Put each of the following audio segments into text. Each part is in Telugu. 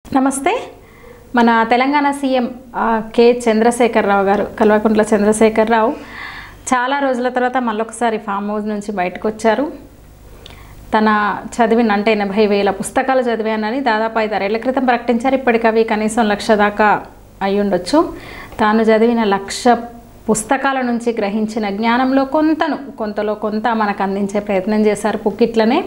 నమస్తే మన తెలంగాణ సీఎం ఆ, కె చంద్రశేఖరరావు గారు కల్వకుంట్ల చంద్రశేఖరరావు చాలా రోజుల తర్వాత మళ్ళొకసారి ఫామ్ హౌస్ నుంచి బయటకు వచ్చారు తన చదివిన అంటే ఎనభై వేల పుస్తకాలు చదివానని దాదాపు ఐదారేళ్ల క్రితం ప్రకటించారు ఇప్పటికి అవి కనీసం లక్ష దాకా అయి ఉండొచ్చు తాను చదివిన లక్ష పుస్తకాల నుంచి గ్రహించిన జ్ఞానంలో కొంతను కొంతలో కొంత మనకు అందించే ప్రయత్నం చేశారు పుక్కిట్లనే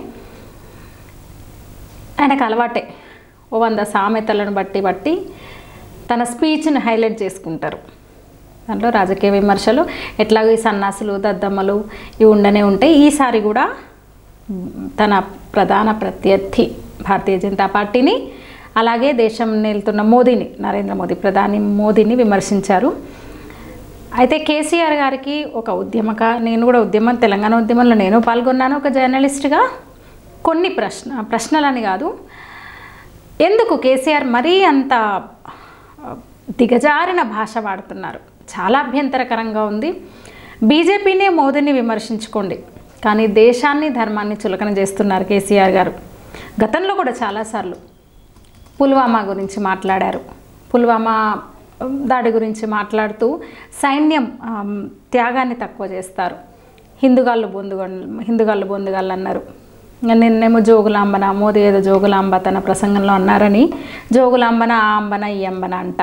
ఆయనకు అలవాటే ఓ వంద సామెతలను బట్టి బట్టి తన స్పీచ్ని హైలైట్ చేసుకుంటారు దాంట్లో రాజకీయ విమర్శలు ఎట్లాగో ఈ సన్నాసులు దద్దమ్మలు ఇవి ఉండనే ఉంటాయి ఈసారి కూడా మ్, తన ప్రధాన ప్రత్యర్థి భారతీయ జనతా పార్టీని అలాగే దేశం నేలుతున్న మోదీని నరేంద్ర మోదీ ప్రధాని మోదీని విమర్శించారు అయితే కేసీఆర్ గారికి ఒక ఉద్యమక నేను కూడా ఉద్యమం తెలంగాణ ఉద్యమంలో నేను పాల్గొన్నాను ఒక జర్నలిస్ట్గా కొన్ని ప్రశ్న ప్రశ్నలని కాదు ఎందుకు కేసీఆర్ మరీ అంత ఆ, దిగజారిన భాష వాడుతున్నారు చాలా అభ్యంతరకరంగా ఉంది బీజేపీనే మోదీని విమర్శించుకోండి కానీ దేశాన్ని ధర్మాన్ని చులకన చేస్తున్నారు కేసీఆర్ గారు గతంలో కూడా చాలాసార్లు పుల్వామా గురించి మాట్లాడారు పుల్వామా ఉమ్, దాడి గురించి మాట్లాడుతూ సైన్యం ఆమ్, త్యాగాన్ని తక్కువ చేస్తారు హిందుగాళ్ళు బొందుగళ్ళు హిందుగాళ్ళు బొందుగాళ్ళు అన్నారు ఇంకా నిన్నేమో జోగులాంబన మోదీ ఏదో జోగులాంబ తన ప్రసంగంలో అన్నారని జోగులాంబన ఆ అంబన ఈ అంబన అంట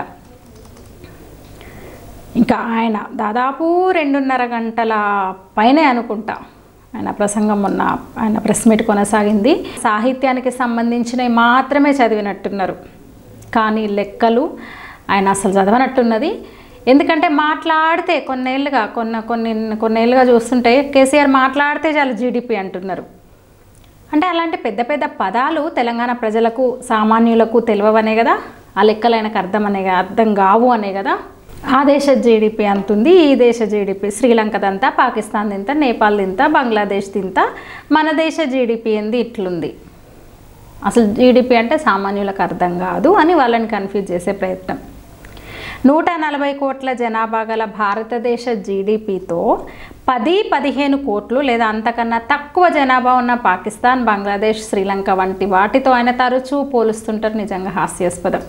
ఇంకా ఆయన దాదాపు రెండున్నర గంటల పైనే అనుకుంటా ఆయన ప్రసంగం మొన్న ఆయన ప్రెస్ మీట్ కొనసాగింది సాహిత్యానికి సంబంధించినవి మాత్రమే చదివినట్టున్నారు కానీ లెక్కలు ఆయన అసలు చదవనట్టున్నది ఎందుకంటే మాట్లాడితే కొన్నేళ్ళుగా కొన్ని కొన్ని కొన్నేళ్ళుగా చూస్తుంటే కేసీఆర్ మాట్లాడితే చాలు జీడిపి అంటున్నారు అంటే అలాంటి పెద్ద పెద్ద పదాలు తెలంగాణ ప్రజలకు సామాన్యులకు తెలియవనే కదా ఆ లెక్కలు ఆయనకు అర్థం అనే అర్థం కావు అనే కదా ఆ దేశ జీడిపి అంతుంది ఈ దేశ జీడిపి శ్రీలంకదంతా పాకిస్తాన్ ఇంత నేపాల్ ఇంత బంగ్లాదేశ్ ఇంత మన దేశ జీడిపి ఏంది ఇట్లుంది అసలు జీడిపి అంటే సామాన్యులకు అర్థం కాదు అని వాళ్ళని కన్ఫ్యూజ్ చేసే ప్రయత్నం నూట నలభై కోట్ల జనాభా గల భారతదేశ జీడిపితో పది పదిహేను కోట్లు లేదా అంతకన్నా తక్కువ జనాభా ఉన్న పాకిస్తాన్ బంగ్లాదేశ్ శ్రీలంక వంటి వాటితో ఆయన తరచూ పోలుస్తుంటారు నిజంగా హాస్యాస్పదం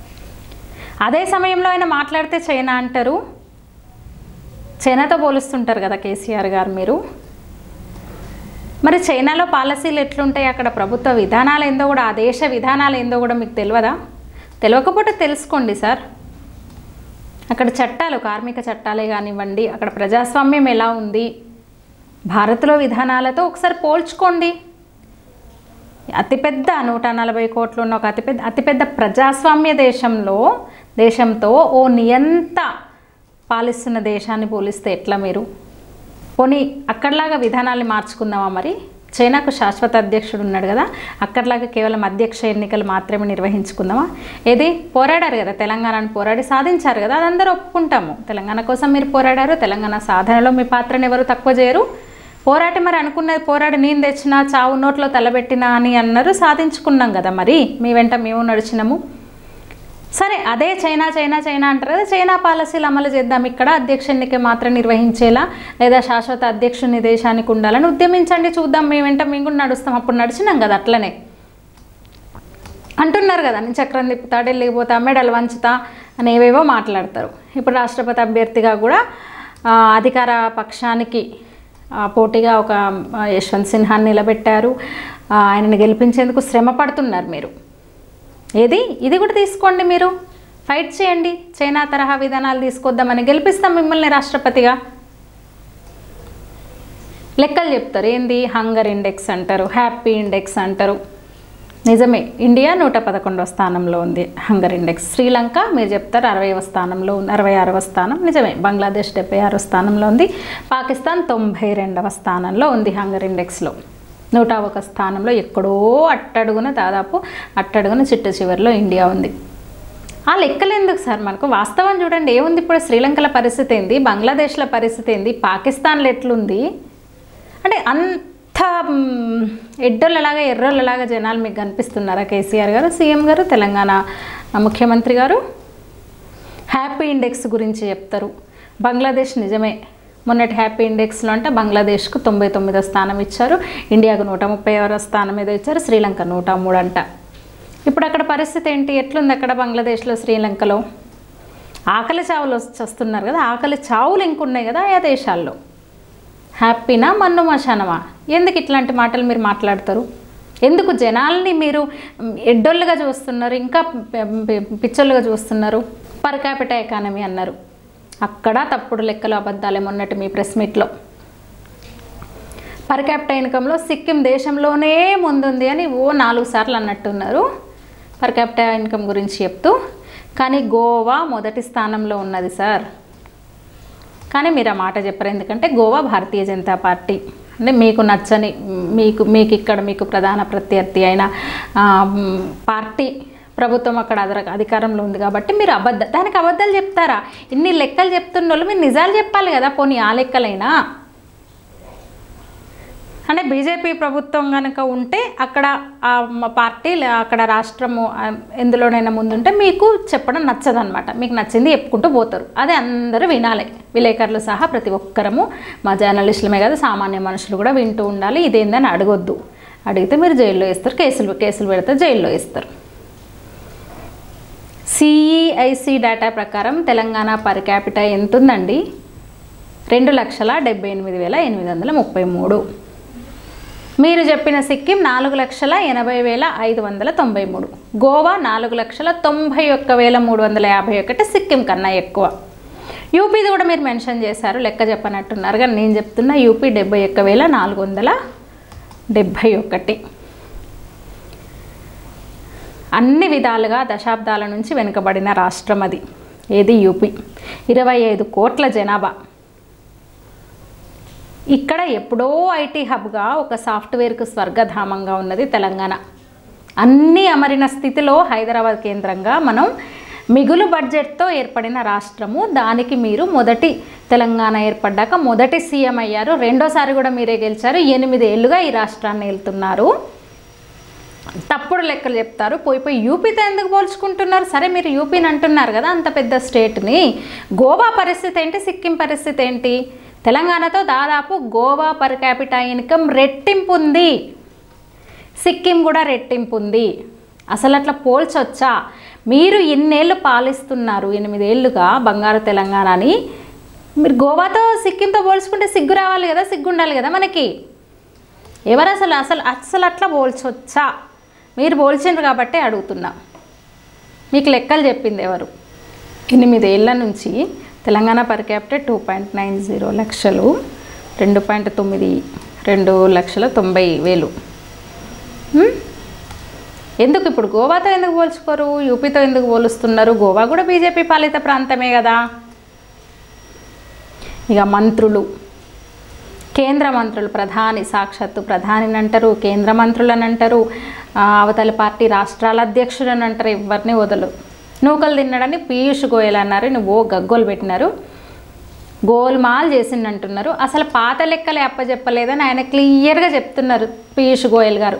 అదే సమయంలో ఆయన మాట్లాడితే చైనా అంటారు చైనాతో పోలుస్తుంటారు కదా కేసీఆర్ గారు మీరు మరి చైనాలో పాలసీలు ఎట్లుంటాయి అక్కడ ప్రభుత్వ విధానాలు ఏందో కూడా ఆ దేశ విధానాలు ఏందో కూడా మీకు తెలియదా తెలియకపోతే తెలుసుకోండి సార్ అక్కడ చట్టాలు కార్మిక చట్టాలే కానివ్వండి అక్కడ ప్రజాస్వామ్యం ఎలా ఉంది భారత్లో విధానాలతో ఒకసారి పోల్చుకోండి అతిపెద్ద నూట నలభై కోట్లు ఉన్న ఒక అతిపెద్ద అతిపెద్ద ప్రజాస్వామ్య దేశంలో దేశంతో ఓ నియంత పాలిస్తున్న దేశాన్ని పోలిస్తే ఎట్లా మీరు పోనీ అక్కడలాగా విధానాన్ని మార్చుకుందామా మరి చైనాకు శాశ్వత అధ్యక్షుడు ఉన్నాడు కదా అక్కడలాగా కేవలం అధ్యక్ష ఎన్నికలు మాత్రమే నిర్వహించుకుందామా ఏది పోరాడారు కదా తెలంగాణను పోరాడి సాధించారు కదా అది అందరూ ఒప్పుకుంటాము తెలంగాణ కోసం మీరు పోరాడారు తెలంగాణ సాధనలో మీ పాత్రను ఎవరు తక్కువ చేయరు పోరాటి మరి అనుకున్నది పోరాడి నేను తెచ్చినా చావు నోట్లో తలబెట్టినా అని అన్నారు సాధించుకున్నాం కదా మరి మీ వెంట మేము నడిచినాము సరే అదే చైనా చైనా చైనా అంటారు కదా చైనా పాలసీలు అమలు చేద్దాం ఇక్కడ అధ్యక్ష ఎన్నిక మాత్రం నిర్వహించేలా లేదా శాశ్వత అధ్యక్షుని దేశానికి ఉండాలని ఉద్యమించండి చూద్దాం మేము వెంట మేము కూడా నడుస్తాం అప్పుడు నడిచినాం కదా అట్లనే అంటున్నారు కదా నేను చక్రం తిప్పుతా ఢిల్లీకి పోతా మెడలు వంచుతా అని ఏవేవో మాట్లాడతారు ఇప్పుడు రాష్ట్రపతి అభ్యర్థిగా కూడా ఆ, అధికార పక్షానికి ఆ, పోటీగా ఒక ఆ, యశ్వంత్ సిన్హాని నిలబెట్టారు ఆ, ఆయనని గెలిపించేందుకు శ్రమ పడుతున్నారు మీరు ఏది ఇది కూడా తీసుకోండి మీరు ఫైట్ చేయండి చైనా తరహా విధానాలు తీసుకొద్దామని గెలిపిస్తాం మిమ్మల్ని రాష్ట్రపతిగా లెక్కలు చెప్తారు ఏంది హంగర్ ఇండెక్స్ అంటారు హ్యాపీ ఇండెక్స్ అంటారు నిజమే ఇండియా నూట పదకొండవ స్థానంలో ఉంది హంగర్ ఇండెక్స్ శ్రీలంక మీరు చెప్తారు అరవైవ స్థానంలో ఉంది అరవై ఆరవ స్థానం నిజమే బంగ్లాదేశ్ డెబ్బై ఆరో స్థానంలో ఉంది పాకిస్తాన్ తొంభై రెండవ స్థానంలో ఉంది హంగర్ ఇండెక్స్లో నూట ఒక స్థానంలో ఎక్కడో అట్టడుగున దాదాపు అట్టడుగున చిట్ట చివరిలో ఇండియా ఉంది ఆ లెక్కలు ఎందుకు సార్ మనకు వాస్తవం చూడండి ఏముంది ఇప్పుడు శ్రీలంకల పరిస్థితి ఏంది బంగ్లాదేశ్ల పరిస్థితి ఏంది పాకిస్తాన్లో ఎట్లుంది అంటే అంత మ్, ఎడ్డోళ్ళలాగా ఎర్రోళ్ళలాగా జనాలు మీకు కనిపిస్తున్నారా కేసీఆర్ గారు సీఎం గారు తెలంగాణ ముఖ్యమంత్రి గారు హ్యాపీ ఇండెక్స్ గురించి చెప్తారు బంగ్లాదేశ్ నిజమే మొన్నటి హ్యాపీ ఇండెక్స్లో అంటే బంగ్లాదేశ్కు తొంభై తొమ్మిదో స్థానం ఇచ్చారు ఇండియాకు నూట ముప్పై ఆరో స్థానం ఏదో ఇచ్చారు శ్రీలంక నూట మూడు అంట ఇప్పుడు అక్కడ పరిస్థితి ఏంటి ఎట్లుంది అక్కడ బంగ్లాదేశ్లో శ్రీలంకలో ఆకలి చావులు వస్తున్నారు కదా ఆకలి చావులు ఇంకున్నాయి కదా ఆయా దేశాల్లో హ్యాపీనా మన్ను మశానమా ఎందుకు ఇట్లాంటి మాటలు మీరు మాట్లాడతారు ఎందుకు జనాల్ని మీరు ఎడ్డోళ్ళుగా చూస్తున్నారు ఇంకా పి- పి- పిచ్చోళ్ళుగా చూస్తున్నారు పర్ క్యాపిటల్ ఎకానమీ అన్నారు అక్కడ తప్పుడు లెక్కలు అబద్ధాలే మొన్నటి మీ ప్రెస్ మీట్లో పర్ క్యాపిటల్ ఇన్కంలో సిక్కిం దేశంలోనే ముందుంది అని ఓ నాలుగు సార్లు అన్నట్టున్నారు పర్ క్యాపిటల్ ఇన్కమ్ గురించి చెప్తూ కానీ గోవా మొదటి స్థానంలో ఉన్నది సార్ కానీ మీరు ఆ మాట చెప్పరు ఎందుకంటే గోవా భారతీయ జనతా పార్టీ అంటే మీకు నచ్చని మీకు మీకు ఇక్కడ మీకు ప్రధాన ప్రత్యర్థి అయిన ఆ, మ్, పార్టీ ప్రభుత్వం అక్కడ అదర అధికారంలో ఉంది కాబట్టి మీరు అబద్ధ దానికి అబద్ధాలు చెప్తారా ఇన్ని లెక్కలు చెప్తున్న వాళ్ళు మీరు నిజాలు చెప్పాలి కదా పోనీ ఆ లెక్కలైనా అంటే బీజేపీ ప్రభుత్వం కనుక ఉంటే అక్కడ ఆ మ- పార్టీ లే- అక్కడ రాష్ట్రము ఆ, ఎందులోనైనా ముందుంటే మీకు చెప్పడం నచ్చదనమాట మీకు నచ్చింది చెప్పుకుంటూ పోతారు అదే అందరూ వినాలి విలేకరులు సహా ప్రతి ఒక్కరము మా జర్నలిస్టులమే కాదు సామాన్య మనుషులు కూడా వింటూ ఉండాలి ఇదేందని అడగొద్దు అడిగితే మీరు జైల్లో వేస్తారు కేసులు కేసులు పెడితే జైల్లో వేస్తారు సిఈఐసి డేటా ప్రకారం తెలంగాణ పర్ క్యాపిటల్ ఎంత ఉందండి రెండు లక్షల డెబ్బై ఎనిమిది వేల ఎనిమిది వందల ముప్పై మూడు మీరు చెప్పిన సిక్కిం నాలుగు లక్షల ఎనభై వేల ఐదు వందల తొంభై మూడు గోవా నాలుగు లక్షల తొంభై ఒక్క వేల మూడు వందల యాభై ఒకటి సిక్కిం కన్నా ఎక్కువ యూపీది కూడా మీరు మెన్షన్ చేశారు లెక్క చెప్పనట్టున్నారు కానీ నేను చెప్తున్నా యూపీ డెబ్బై ఒక్క వేల నాలుగు వందల డెబ్భై ఒకటి అన్ని విధాలుగా దశాబ్దాల నుంచి వెనుకబడిన రాష్ట్రం అది ఏది యూపీ ఇరవై ఐదు కోట్ల జనాభా ఇక్కడ ఎప్పుడో ఐటీ హబ్గా ఒక సాఫ్ట్వేర్కు స్వర్గధామంగా ఉన్నది తెలంగాణ అన్నీ అమరిన స్థితిలో హైదరాబాద్ కేంద్రంగా మనం మిగులు బడ్జెట్తో ఏర్పడిన రాష్ట్రము దానికి మీరు మొదటి తెలంగాణ ఏర్పడ్డాక మొదటి సీఎం అయ్యారు రెండోసారి కూడా మీరే గెలిచారు ఎనిమిది ఏళ్ళుగా ఈ రాష్ట్రాన్ని వెళ్తున్నారు తప్పుడు లెక్కలు చెప్తారు పోయి పోయి యూపీతో ఎందుకు పోల్చుకుంటున్నారు సరే మీరు యూపీని అంటున్నారు కదా అంత పెద్ద స్టేట్ని గోవా పరిస్థితి ఏంటి సిక్కిం పరిస్థితి ఏంటి తెలంగాణతో దాదాపు గోవా పర్ క్యాపిటా ఇన్కమ్ రెట్టింపు ఉంది సిక్కిం కూడా రెట్టింపు ఉంది అసలు అట్లా పోల్చొచ్చా మీరు ఇన్నేళ్ళు పాలిస్తున్నారు ఎనిమిదేళ్లుగా బంగారు తెలంగాణని మీరు గోవాతో సిక్కింతో పోల్చుకుంటే సిగ్గు రావాలి కదా సిగ్గు ఉండాలి కదా మనకి ఎవరు అసలు అసలు అసలు అట్లా పోల్చొచ్చా మీరు పోల్చిండ్రు కాబట్టి అడుగుతున్నా మీకు లెక్కలు చెప్పింది ఎవరు ఎనిమిదేళ్ల నుంచి Telangana per capital two point nine zero లక్షలు రెండు పాయింట్ తొమ్మిది రెండు లక్షల తొంభై వేలు హ్మ్? ఎందుకు ఇప్పుడు గోవాతో ఎందుకు పోల్చుకోరు యూపీతో ఎందుకు పోలుస్తున్నారు గోవా కూడా బీజేపీ పాలిత ప్రాంతమే కదా ఇక మంత్రులు కేంద్ర మంత్రులు ప్రధాని సాక్షాత్తు ప్రధానిని అంటారు కేంద్ర మంత్రులని అంటారు ఆ, అవతలి పార్టీ రాష్ట్రాల అధ్యక్షులని అంటారు ఎవరిని వదలు నూకలు తిన్నాడని పీయూష్ గోయల్ అన్నారు నువ్వు ఓ గగ్గోలు పెట్టినారు గోల్మాల్ చేసిండు అంటున్నారు అసలు పాత లెక్కలే అప్పచెప్పలేదని ఆయన క్లియర్గా చెప్తున్నారు పీయూష్ గోయల్ గారు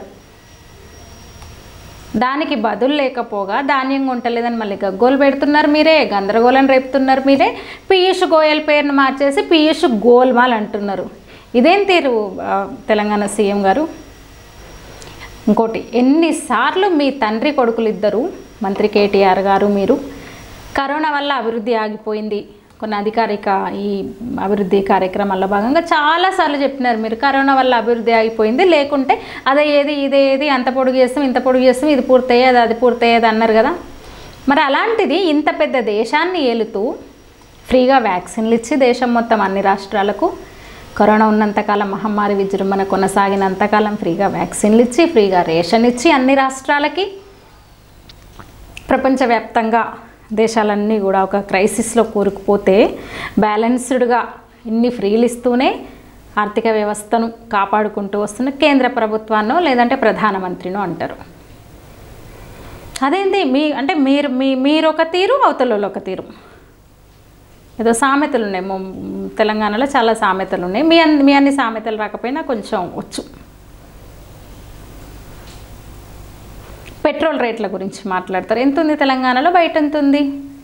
దానికి బదులు లేకపోగా ధాన్యం కొంటలేదని మళ్ళీ గగ్గోలు పెడుతున్నారు మీరే గందరగోళం రేపుతున్నారు మీరే పీయూష్ గోయల్ పేరును మార్చేసి పీయూష్ గోల్మాల్ అంటున్నారు ఇదేం తీరు ఆ, తెలంగాణ సీఎం గారు ఇంకోటి ఎన్నిసార్లు మీ తండ్రి కొడుకులు ఇద్దరు మంత్రి కేటీఆర్ గారు మీరు కరోనా వల్ల అభివృద్ధి ఆగిపోయింది కొన్ని అధికారిక ఈ అభివృద్ధి కార్యక్రమాల్లో భాగంగా చాలాసార్లు చెప్పినారు మీరు కరోనా వల్ల అభివృద్ధి ఆగిపోయింది లేకుంటే అదే ఏది ఇదే ఏది అంత పొడుగు చేస్తాం ఇంత పొడుగు చేస్తాం ఇది పూర్తయ్యేది అది పూర్తయ్యేది అన్నారు కదా మరి అలాంటిది ఇంత పెద్ద దేశాన్ని ఏలుతూ ఫ్రీగా వ్యాక్సిన్లు ఇచ్చి దేశం మొత్తం అన్ని రాష్ట్రాలకు కరోనా ఉన్నంతకాలం మహమ్మారి విజృంభణ కొనసాగినంతకాలం ఫ్రీగా వ్యాక్సిన్లు ఇచ్చి ఫ్రీగా రేషన్ ఇచ్చి అన్ని రాష్ట్రాలకి ప్రపంచవ్యాప్తంగా దేశాలన్నీ కూడా ఒక క్రైసిస్లో కూరుకుపోతే బ్యాలెన్స్డ్గా ఇన్ని ఫ్రీలు ఇస్తూనే ఆర్థిక వ్యవస్థను కాపాడుకుంటూ వస్తున్న కేంద్ర ప్రభుత్వాన్నో లేదంటే ప్రధానమంత్రినో అంటారు అదేంటి మీ అంటే మీరు మీ మీరు ఒక తీరు అవతలలో ఒక తీరు ఏదో సామెతలు ఉన్నాయి మొ- తెలంగాణలో చాలా సామెతలు ఉన్నాయి మీ అన్ని మీ అన్ని సామెతలు రాకపోయినా కొంచెం వచ్చు పెట్రోల్ రేట్ల గురించి మాట్లాడతారు ఎంత ఉంది తెలంగాణలో బయట ఎంత ఉంది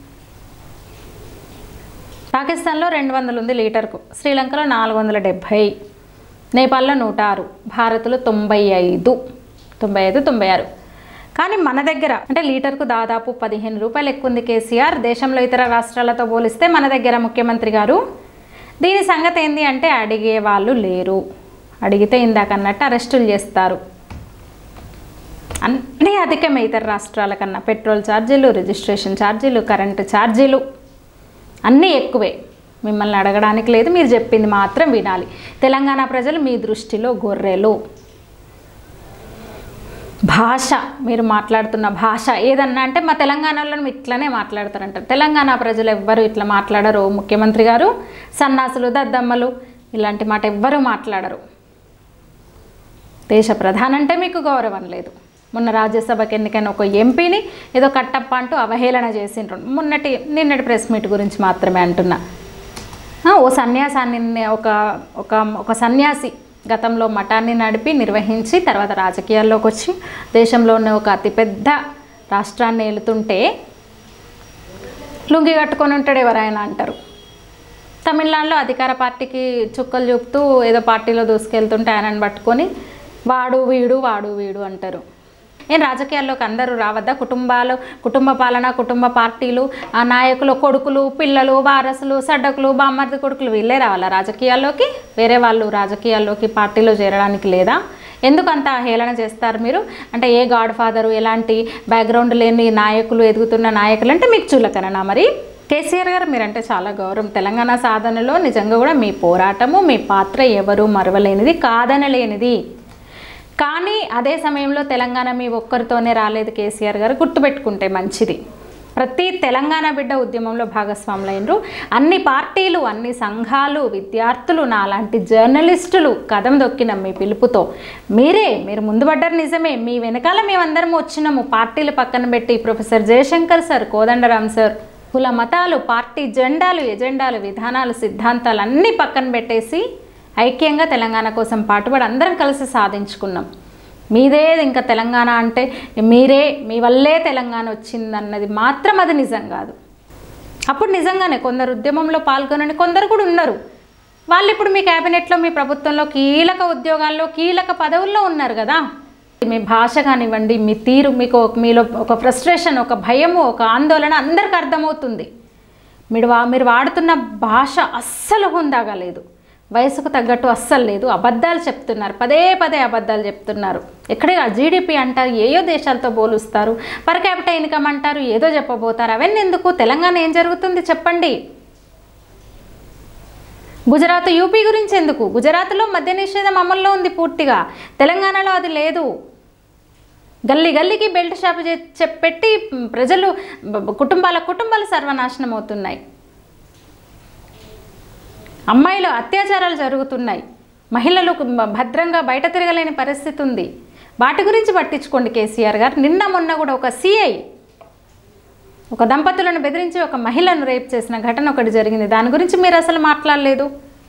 పాకిస్తాన్లో రెండు వందలు ఉంది లీటర్కు శ్రీలంకలో నాలుగు వందల డెబ్భై నేపాల్లో నూట ఆరు భారత్లో తొంభై ఐదు తొంభై ఐదు తొంభై ఆరు కానీ మన దగ్గర అంటే లీటర్కు దాదాపు పదిహేను రూపాయలు ఎక్కువ ఉంది కేసీఆర్ దేశంలో ఇతర రాష్ట్రాలతో పోలిస్తే మన దగ్గర ముఖ్యమంత్రి గారు దీని సంగతి ఏంది అంటే అడిగే వాళ్ళు లేరు అడిగితే ఇందాక అన్నట్టు అరెస్టులు చేస్తారు అన్నీ అధికమే ఇతర రాష్ట్రాల కన్నా పెట్రోల్ ఛార్జీలు రిజిస్ట్రేషన్ ఛార్జీలు కరెంటు ఛార్జీలు అన్నీ ఎక్కువే మిమ్మల్ని అడగడానికి లేదు మీరు చెప్పింది మాత్రం వినాలి తెలంగాణ ప్రజలు మీ దృష్టిలో గొర్రెలు భాష మీరు మాట్లాడుతున్న భాష ఏదన్నా అంటే మా తెలంగాణలో ఇట్లనే మాట్లాడతారంటారు తెలంగాణ ప్రజలు ఎవ్వరు ఇట్లా మాట్లాడరు ముఖ్యమంత్రి గారు సన్నాసులు దద్దమ్మలు ఇలాంటి మాట ఎవ్వరూ మాట్లాడరు దేశ ప్రధాని అంటే మీకు గౌరవం లేదు మొన్న రాజ్యసభకి ఎన్నికైన ఒక ఎంపీని ఏదో కట్టప్ప అంటూ అవహేళన చేసిండ్రు మొన్నటి నిన్నటి ప్రెస్ మీట్ గురించి మాత్రమే అంటున్నా ఆ, ఓ సన్యాసాన్ని ఒక ఒక ఒక సన్యాసి గతంలో మఠాన్ని నడిపి నిర్వహించి తర్వాత రాజకీయాల్లోకి వచ్చి దేశంలో ఉన్న ఒక అతిపెద్ద రాష్ట్రాన్ని వెళుతుంటే లుంగి కట్టుకొని ఉంటాడు ఎవరైనా అంటారు తమిళనాడులో అధికార పార్టీకి చుక్కలు చూపుతూ ఏదో పార్టీలో దూసుకెళ్తుంటే ఆయనను పట్టుకొని వాడు వీడు వాడు వీడు అంటారు ఏం రాజకీయాల్లోకి అందరూ రావద్దా కుటుంబాలు కుటుంబ పాలన కుటుంబ పార్టీలు ఆ నాయకులు కొడుకులు పిల్లలు వారసులు సడ్డకులు బామ్మర్ది కొడుకులు వీళ్ళే రావాలా రాజకీయాల్లోకి వేరే వాళ్ళు రాజకీయాల్లోకి పార్టీలో చేరడానికి లేదా ఎందుకు అంత హేళన చేస్తారు మీరు అంటే ఏ గాడ్ ఫాదరు ఎలాంటి బ్యాక్గ్రౌండ్ లేని నాయకులు ఎదుగుతున్న నాయకులు అంటే మీకు చులకననా మరి కేసీఆర్ గారు మీరంటే చాలా గౌరవం తెలంగాణ సాధనలో నిజంగా కూడా మీ పోరాటము మీ పాత్ర ఎవరు మరవలేనిది కాదనలేనిది కానీ అదే సమయంలో తెలంగాణ మీ ఒక్కరితోనే రాలేదు కేసీఆర్ గారు గుర్తుపెట్టుకుంటే మంచిది ప్రతి తెలంగాణ బిడ్డ ఉద్యమంలో భాగస్వాములైనరు అన్ని పార్టీలు అన్ని సంఘాలు విద్యార్థులు నాలాంటి జర్నలిస్టులు కదం దొక్కిన మీ పిలుపుతో మీరే మీరు ముందు పడ్డారు నిజమే మీ వెనకాల మేమందరం వచ్చినాము పార్టీలు పక్కన పెట్టి professor Jayashankar sir Kodandaram sir కుల మతాలు పార్టీ జెండాలు ఎజెండాలు విధానాలు సిద్ధాంతాలు అన్నీ పక్కన పెట్టేసి ఐక్యంగా తెలంగాణ కోసం పాటుపడి అందరం కలిసి సాధించుకున్నాం మీదే ఇంకా తెలంగాణ అంటే మీరే మీ వల్లే తెలంగాణ వచ్చిందన్నది మాత్రం అది నిజం కాదు అప్పుడు నిజంగానే కొందరు ఉద్యమంలో పాల్గొనని కొందరు కూడా ఉన్నారు వాళ్ళు ఇప్పుడు మీ క్యాబినెట్లో మీ ప్రభుత్వంలో కీలక ఉద్యోగాల్లో కీలక పదవుల్లో ఉన్నారు కదా మీ భాష కానివ్వండి మీ తీరు మీకు ఒక- మీలో ఒక ఫ్రస్ట్రేషన్ ఒక భయము ఒక ఆందోళన అందరికి అర్థమవుతుంది మీరు వా మీరు వాడుతున్న భాష అస్సలు హుందాగా లేదు వయసుకు తగ్గట్టు అస్సలు లేదు అబద్ధాలు చెప్తున్నారు పదే పదే అబద్ధాలు చెప్తున్నారు ఎక్కడే జీడిపి అంటారు ఏయో దేశాలతో పోలుస్తారు పర్ క్యాపిటల్ ఇన్కమ్ అంటారు ఏదో చెప్పబోతారు అవన్నీ ఎందుకు తెలంగాణ ఏం జరుగుతుంది చెప్పండి గుజరాత్ యూపీ గురించి ఎందుకు గుజరాత్లో మద్య నిషేధం అమల్లో ఉంది పూర్తిగా తెలంగాణలో అది లేదు గల్లీ గల్లీకి బెల్ట్ షాప్ చే- చెప్ పెట్టి ప్రజలు బ- బ- కుటుంబాల కుటుంబాలు సర్వనాశనం అవుతున్నాయి అమ్మాయిలు అత్యాచారాలు జరుగుతున్నాయి మహిళలు మ- భద్రంగా బయట తిరగలేని పరిస్థితి ఉంది వాటి గురించి పట్టించుకోండి కేసీఆర్ గారు నిన్న మొన్న కూడా ఒక సిఐ ఒక దంపతులను బెదిరించి ఒక మహిళను రేప్ చేసిన ఘటన ఒకటి జరిగింది దాని గురించి మీరు అసలు మాట్లాడలేదు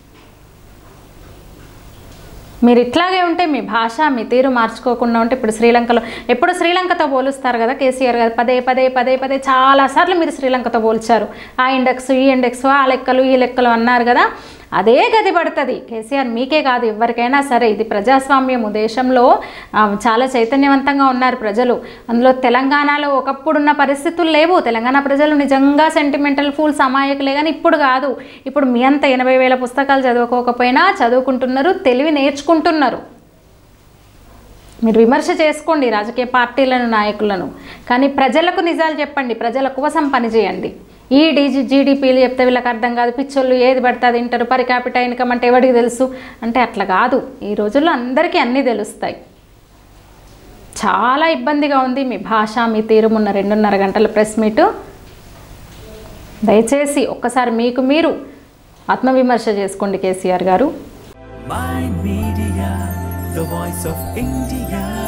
మీరు ఇట్లాగే ఉంటే మీ భాష మీ తీరు మార్చుకోకుండా ఉంటే ఇప్పుడు శ్రీలంకలో ఎప్పుడు శ్రీలంకతో పోలుస్తారు కదా కేసీఆర్ గారు పదే పదే పదే పదే చాలాసార్లు మీరు శ్రీలంకతో పోల్చారు ఆ ఇండెక్స్ ఈ ఇండెక్స్ ఆ లెక్కలు ఈ లెక్కలు అన్నారు కదా అదే గది పడుతుంది కేసీఆర్ మీకే కాదు ఎవరికైనా సరే ఇది ప్రజాస్వామ్యము దేశంలో ఆ, చాలా చైతన్యవంతంగా ఉన్నారు ప్రజలు అందులో తెలంగాణలో ఒకప్పుడున్న పరిస్థితులు లేవు తెలంగాణ ప్రజలు నిజంగా సెంటిమెంటల్ ఫూల్స్ అమాయకులే కానీ ఇప్పుడు కాదు ఇప్పుడు మీ అంత ఎనభై వేల పుస్తకాలు చదువుకోకపోయినా చదువుకుంటున్నారు తెలివి నేర్చుకుంటున్నారు మీరు విమర్శ చేసుకోండి రాజకీయ పార్టీలను నాయకులను కానీ ప్రజలకు నిజాలు చెప్పండి ప్రజల కోసం పనిచేయండి ఈ డీజీ జీడిపీలు చెప్తే వీళ్ళకి అర్థం కాదు పిచ్చోళ్ళు ఏది పడితే అది వింటారు పరి క్యాపిటల్ ఇన్కమ్ అంటే ఎవరికి తెలుసు అంటే అట్లా కాదు ఈ రోజుల్లో అందరికీ అన్నీ తెలుస్తాయి చాలా ఇబ్బందిగా ఉంది మీ భాష మీ తీరు మొన్న రెండున్నర గంటల ప్రెస్ మీటు దయచేసి ఒక్కసారి మీకు మీరు ఆత్మవిమర్శ చేసుకోండి కేసీఆర్ గారు My Media, the voice of India.